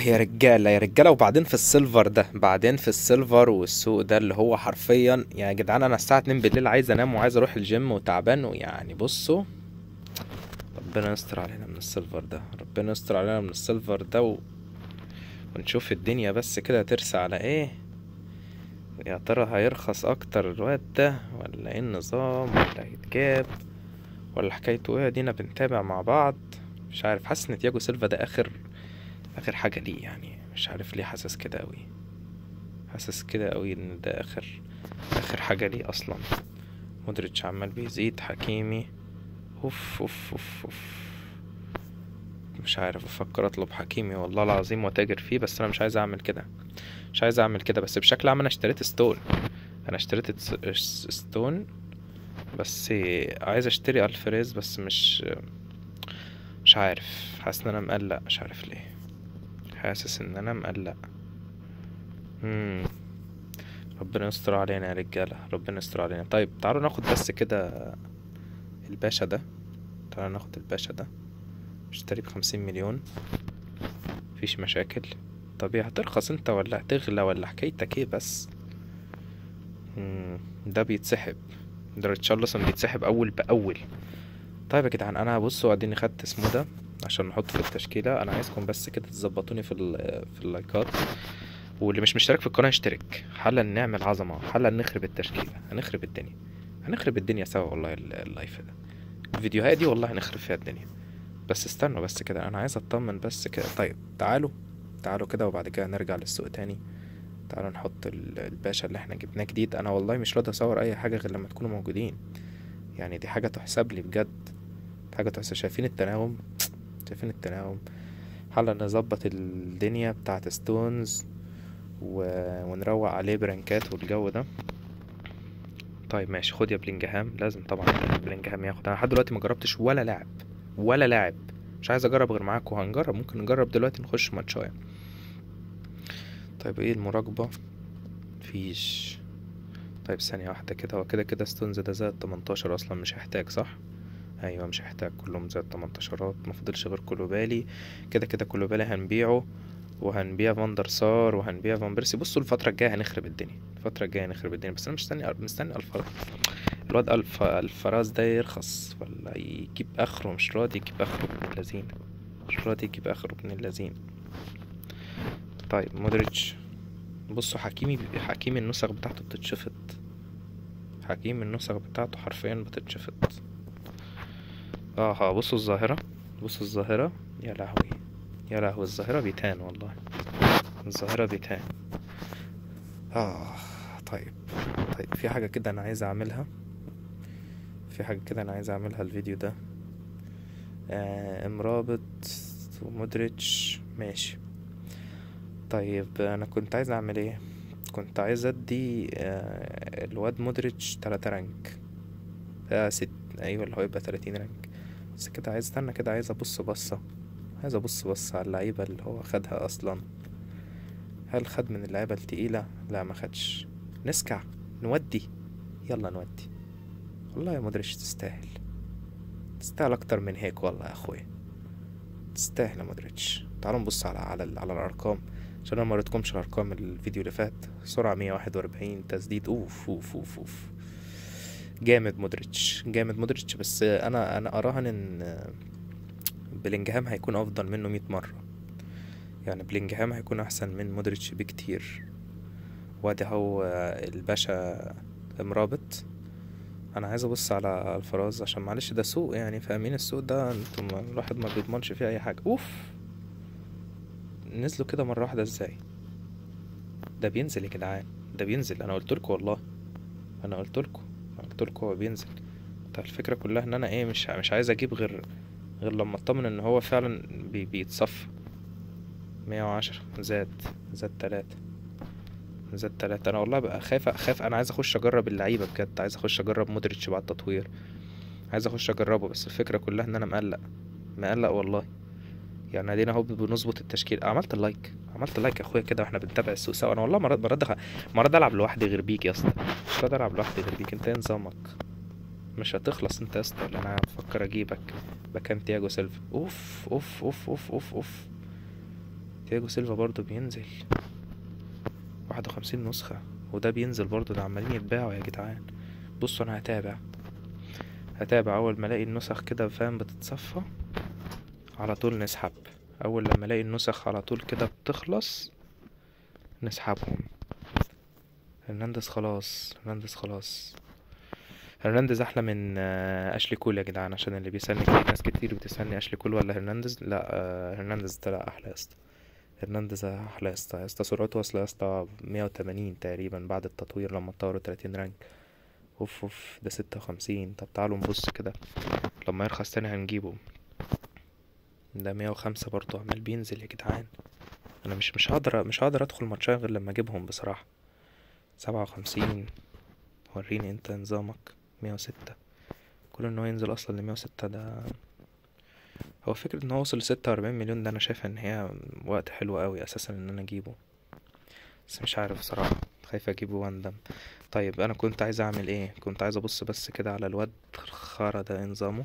يا رجالة يا رجالة وبعدين في السيلفر ده بعدين في السيلفر والسوق ده اللي هو حرفيا يا جدعان انا الساعة 2 بالليل عايز انام وعايز اروح الجيم وتعبان ويعني بصوا ربنا يستر علينا من السيلفر ده ربنا يستر علينا من السيلفر ده و... ونشوف الدنيا بس كده ترسى على ايه يا ترى هيرخص اكتر الواد ده ولا ايه النظام ولا هيتجاب ولا حكايته ايه دينا بنتابع مع بعض مش عارف حاسس ان تياجو سيلفا ده اخر اخر حاجة ليه يعني مش عارف ليه حاسس كده قوي حاسس كده قوي ان ده اخر اخر حاجة ليه اصلا مودريتش عمال بيزيد حكيمي اوف اوف اوف اوف مش عارف افكر اطلب حكيمي والله العظيم واتاجر فيه بس انا مش عايز اعمل كده مش عايز اعمل كده بس بشكل عام انا اشتريت ستون انا اشتريت س- ستون بس عايز اشتري الفريز بس مش مش عارف حاسس ان انا مقلق مش عارف ليه حاسس ان انا مقلق مم. ربنا يستر علينا يا رجالة ربنا يستر علينا طيب تعالوا ناخد بس كده الباشا ده تعالوا ناخد الباشا ده اشتري بخمسين مليون مفيش مشاكل طب إيه، هترخص انت ولا هتغلى ولا حكايتك ايه بس مم. ده بيتسحب ده ريتشارلسون بيتسحب اول باول طيب يا جدعان انا بصوا اديني خدت اسمه ده عشان نحطه في التشكيله انا عايزكم بس كده تظبطوني في ال- في اللايكات واللي مش مشترك في القناه يشترك حالا نعمل عظمه حالا نخرب التشكيله هنخرب الدنيا هنخرب الدنيا سوا والله ال- اللايف ده الفيديوهات دي والله هنخرب فيها الدنيا بس استنوا بس كده انا عايز اطمن بس كده طيب تعالوا تعالوا كده وبعد كده نرجع للسوق تاني تعالوا نحط ال- الباشا اللي احنا جبناه جديد انا والله مش راضي اصور اي حاجه غير لما تكونوا موجودين يعني دي حاجه تحسب لي بجد حاجه تحسب شايفين التناوم شايفين التناوم حالا نظبط الدنيا بتاعت ستونز و... ونروق عليه برانكات والجو ده طيب ماشي خد يا بلينجهام لازم طبعا بلينجهام ياخد انا لحد دلوقتي ما جربتش ولا لاعب ولا لاعب مش عايز اجرب غير معاك وهنجرب ممكن نجرب دلوقتي نخش ماتشايه طيب ايه المراقبة مفيش طيب ثانية واحدة كده هو كده كده ستونز ده زائد 18 اصلا مش هيحتاج صح ايوه مش هيحتاج كلهم زائد 18 مفضلش غير كولوبالي كده كده كولوبالي هنبيعه وهنبيع فاندر سار وهنبيع فان بيرسي بصوا الفترة الجاية هنخرب الدنيا الفترة الجاية هنخرب الدنيا بس انا مستني مستني الفراز الواد الف الفراز ده يرخص ولا يجيب اخره مش راضي يجيب اخره ابن اللذين مش راضي يجيب اخره ابن اللذين طيب مودريتش بصوا حكيمي حكيمي النسخ بتاعته بتتشفط حكيمي النسخ بتاعته حرفيا بتتشفط اه ها بصوا الظاهرة بصوا الظاهرة يا لهوي يا لهوي الظاهرة بيتان والله الظاهرة بيتان اه طيب طيب في حاجة كده انا عايز اعملها في حاجة كده انا عايز اعملها الفيديو ده آه امرابط ومودريتش ماشي طيب انا كنت عايز اعمل ايه كنت عايز ادي آه الواد مودريتش تلاتة رانك آه ست ايوه اللي هو يبقى تلاتين رانك بس كده عايز استنى كده عايز ابص بصة عايز ابص بصة على اللعيبة اللي هو خدها اصلا هل خد من اللعيبة التقيلة لا ما خدش نسكع نودي يلا نودي والله يا مودريتش تستاهل تستاهل اكتر من هيك والله يا اخويا تستاهل يا مودريتش تعالوا نبص على على ال- على الارقام عشان انا ما وريتكمش الارقام الفيديو اللي فات سرعة 141 تسديد اوف اوف اوف اوف جامد مودريتش جامد مودريتش بس انا انا اراهن ان بلينجهام هيكون افضل منه 100 مرة يعني بلينجهام هيكون احسن من مودريتش بكتير وادي هو الباشا مرابط انا عايز ابص على الفراز عشان معلش ده سوق يعني فاهمين السوق ده انتم ما- الواحد ما بيضمنش فيه اي حاجه اوف نزلوا كده مره واحده ازاي ده بينزل يا جدعان ده بينزل انا قلت لكم والله انا قلت لكم انا قلت لكم هو بينزل طيب الفكره كلها ان انا ايه مش مش عايز اجيب غير غير لما اطمن ان هو فعلا بي بيتصفى مية وعشرة زاد زاد تلاتة زاد تلاتة انا والله بقى خايف خايف انا عايز اخش اجرب اللعيبه بجد عايز اخش اجرب مودريتش بعد التطوير عايز اخش اجربه بس الفكره كلها ان انا مقلق مقلق والله يعني ادينا اهو بنظبط التشكيل عملت اللايك عملت اللايك يا اخويا كده واحنا بنتابع السوق سوا انا والله مرات مرات دخل مرات العب لوحدي غير بيك يا اسطى مش راضي العب لوحدي غير بيك انت ايه نظامك مش هتخلص انت يا اسطى ولا انا بفكر اجيبك مكان تياجو سيلفا اوف اوف اوف اوف اوف اوف تياجو سيلفا برضو بينزل واحد وخمسين نسخة وده بينزل برضو ده عمالين يتباعوا يا جدعان بصوا انا هتابع هتابع اول ما الاقي النسخ كده فاهم بتتصفى على طول نسحب اول لما الاقي النسخ على طول كده بتخلص نسحبهم هرنانديز خلاص هرنانديز خلاص هرنانديز احلى من آه، اشلي كول يا جدعان عشان اللي بيسألني كتير ناس كتير بتسألني اشلي كول ولا هرنانديز لا آه، هرنانديز طلع احلى يا اسطى هرنانديز احلى يا اسطى يا اسطى سرعته واصله يا اسطى 180 تقريبا بعد التطوير لما اتطوروا 30 رانك اوف اوف ده 56 طب تعالوا نبص كده لما يرخص تاني هنجيبه ده 105 برضه عمال بينزل يا جدعان انا مش مش هقدر مش هقدر ادخل ماتشات غير لما اجيبهم بصراحة سبعة وخمسين وريني انت نظامك مية وستة كل ان هو ينزل اصلا لمية وستة ده هو فكرة ان هو وصل لستة واربعين مليون ده انا شايف ان هي وقت حلو قوي اساسا ان انا اجيبه بس مش عارف بصراحة خايف اجيبه واندم طيب انا كنت عايز اعمل ايه كنت عايز ابص بس كده على الواد خارا ده إيه نظامه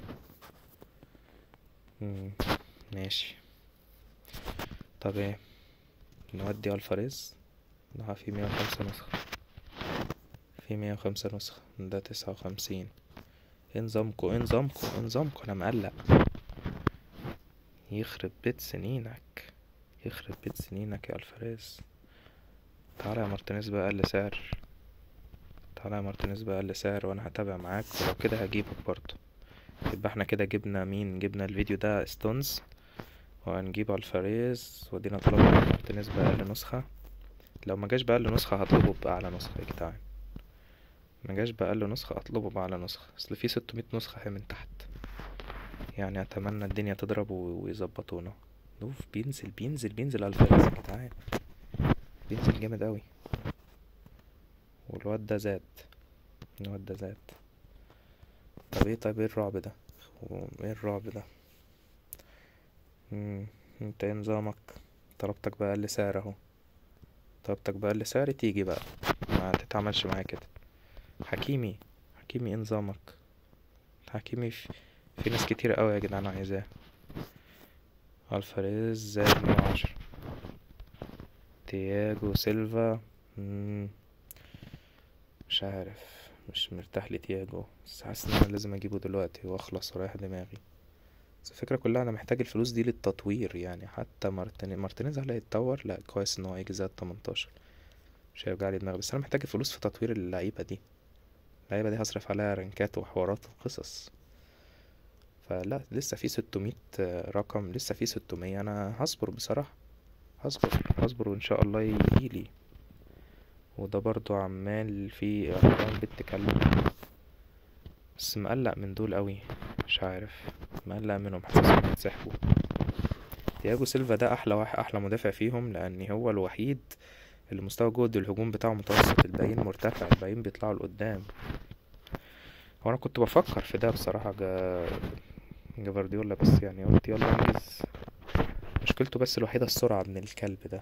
مم، ماشي طب ايه نودي الفاريز ده في مية وخمسة نسخة في مية وخمسة نسخة ده تسعة وخمسين ايه نظامكو ايه نظامكو ايه نظامكو انا مقلق يخرب بيت سنينك يخرب بيت سنينك يا الفاريز تعالى يا مارتينيز بقى اقل سعر تعالى يا مارتينيز بقى اقل سعر وانا هتابع معاك ولو كده هجيبك برضه يبقى احنا كده جبنا مين جبنا الفيديو ده ستونز وهنجيب الفاريز ودينا طلبنا مارتينيز بأقل نسخة لو ما جاش بأقل نسخة هطلبه بأعلى نسخة يا جدعان ما جاش بأقل نسخة اطلبه بأعلى نسخة اصل في 600 نسخة اهي من تحت يعني اتمنى الدنيا تضرب و- ويظبطونا اوف بينزل بينزل بينزل الفاريز يا جدعان بينزل جامد اوي والواد ده زاد الواد ده زاد طب ايه طيب ايه الرعب ده و- ايه الرعب ده مم. انت ايه نظامك طلبتك بأقل سعر اهو طلبتك بأقل سعر تيجي بقى ما تتعملش معايا كده حكيمي حكيمي ايه نظامك حكيمي في, في ناس كتير قوي يا جدعان عايزاه الفاريز زائد مية وعشرة تياجو سيلفا مم. مش عارف مش مرتاح لتياجو بس حاسس ان انا لازم اجيبه دلوقتي واخلص ورايح دماغي بس الفكرة كلها انا محتاج الفلوس دي للتطوير يعني حتى مارتينيز مارتينيز هل هيتطور لا كويس ان هو هيجي زائد 18 مش هيوجع لي دماغي بس انا محتاج الفلوس في تطوير اللعيبة دي اللعيبة دي هصرف عليها رنكات وحوارات وقصص فلا لسه في 600 رقم لسه في 600 انا هصبر بصراحة هصبر هصبر وان شاء الله يجيلي وده برضو عمال في اعلان بتتكلم بس مقلق من دول قوي مش عارف مقلق منهم حاسسهم هيتسحبوا تياجو سيلفا ده احلى واحد احلى مدافع فيهم لان هو الوحيد اللي مستوى جهد الهجوم بتاعه متوسط الباقيين مرتفع الباقيين بيطلعوا لقدام هو انا كنت بفكر في ده بصراحة جا جافارديولا بس يعني قلت يلا انجز مشكلته بس الوحيدة السرعة من الكلب ده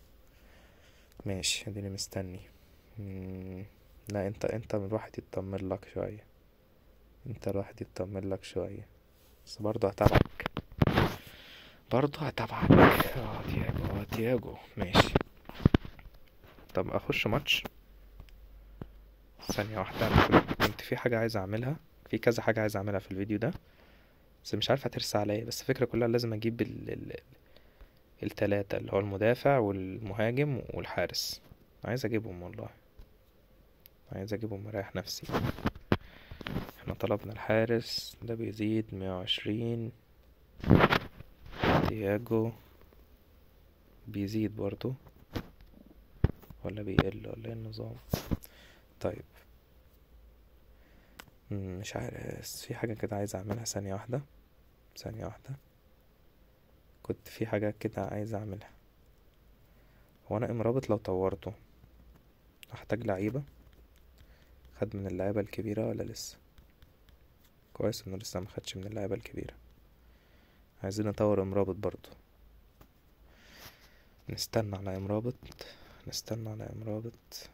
ماشي اديني مستني مم، لا انت انت الواحد يطمن لك شوية انت الواحد يطمن لك شوية بس برضه هتابعك برضه هتابعك اه تياجو اه تياجو ماشي طب اخش ماتش ثانية واحدة انا كنت- كنت في حاجة عايز اعملها في كذا حاجة عايز اعملها في الفيديو ده بس مش عارف هترسى على ايه بس الفكرة كلها لازم اجيب ال... ال... التلاتة اللي هو المدافع والمهاجم والحارس عايز اجيبهم والله عايز اجيبهم مريح نفسي احنا طلبنا الحارس ده بيزيد مية وعشرين تياجو بيزيد برضو ولا بيقل ولا ايه النظام طيب مم، مش عارف بس في حاجة كده عايز اعملها ثانية واحدة ثانية واحدة كنت في حاجة كده عايز اعملها هو انا امرابط لو طورته هحتاج لعيبة خد من اللعيبة الكبيرة ولا لسه كويس انه لسه ما خدش من اللعيبة الكبيرة عايزين نطور امرابط برضو نستنى على امرابط نستنى على امرابط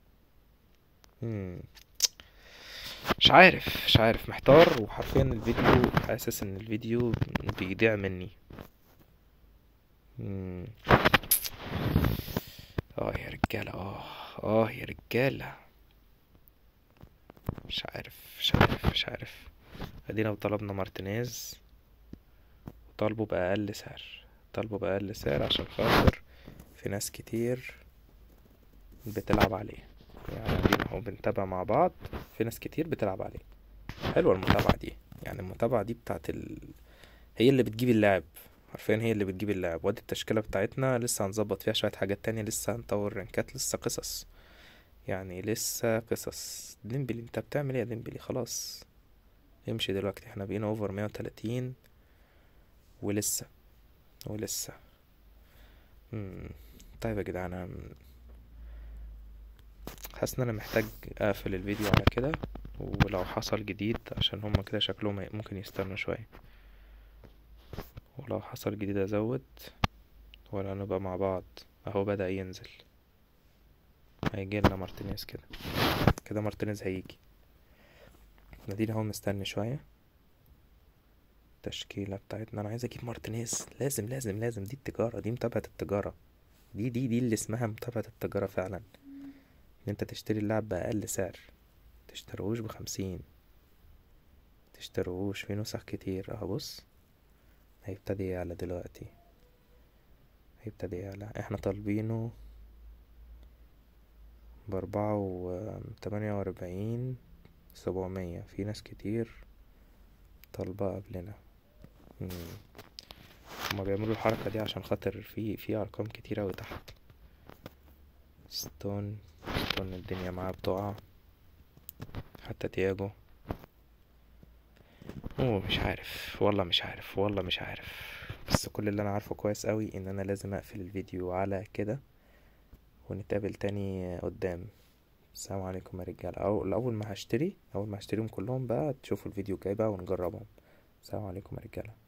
مم. مش عارف مش عارف محتار وحرفيا الفيديو حاسس ان الفيديو بيضيع مني مم. رجالة اه اه يا رجالة مش عارف مش عارف مش عارف ادينا طلبنا مارتينيز وطالبه بأقل سعر طالبه بأقل سعر عشان خاطر في ناس كتير بتلعب عليه يعني ادينا اهو بنتابع مع بعض في ناس كتير بتلعب عليه حلوة المتابعة دي يعني المتابعة دي بتاعت ال... هي اللي بتجيب اللاعب حرفيا هي اللي بتجيب اللاعب وادي التشكيلة بتاعتنا لسه هنظبط فيها شوية حاجات تانية لسه هنطور رانكات لسه قصص يعني لسه قصص ديمبلي انت بتعمل ايه يا ديمبلي خلاص امشي دلوقتي احنا بقينا اوفر مية وتلاتين ولسه ولسه مم. طيب يا جدعان انا حاسس ان انا محتاج اقفل الفيديو على كده ولو حصل جديد عشان هما كده شكلهم ممكن يستنوا شوية ولو حصل جديد ازود ولا نبقى مع بعض اهو بدأ ينزل هيجي لنا مارتينيز كده كده مارتينيز هيجي نادينا اهو مستني شوية التشكيلة بتاعتنا انا عايز اجيب مارتينيز لازم لازم لازم دي التجارة دي متابعة التجارة دي دي دي اللي اسمها متابعة التجارة فعلا ان انت تشتري اللاعب بأقل سعر تشتروش بخمسين تشتروش في نسخ كتير اهو بص هيبتدي يعلى دلوقتي هيبتدي يعلى احنا طالبينه بأربعة وتمانية وأربعين سبعمية في ناس كتير طالبة قبلنا مم. هما بيعملوا الحركة دي عشان خاطر في في أرقام كتير أوي تحت ستون ستون الدنيا معاه بتقع حتى تياجو اوه مش عارف والله مش عارف والله مش عارف بس كل اللي انا عارفه كويس قوي ان انا لازم اقفل الفيديو على كده ونتقابل تاني قدام السلام عليكم يا رجاله او اول ما هشتري اول ما هشتريهم كلهم بقى تشوفوا الفيديو الجاي بقى ونجربهم السلام عليكم يا رجاله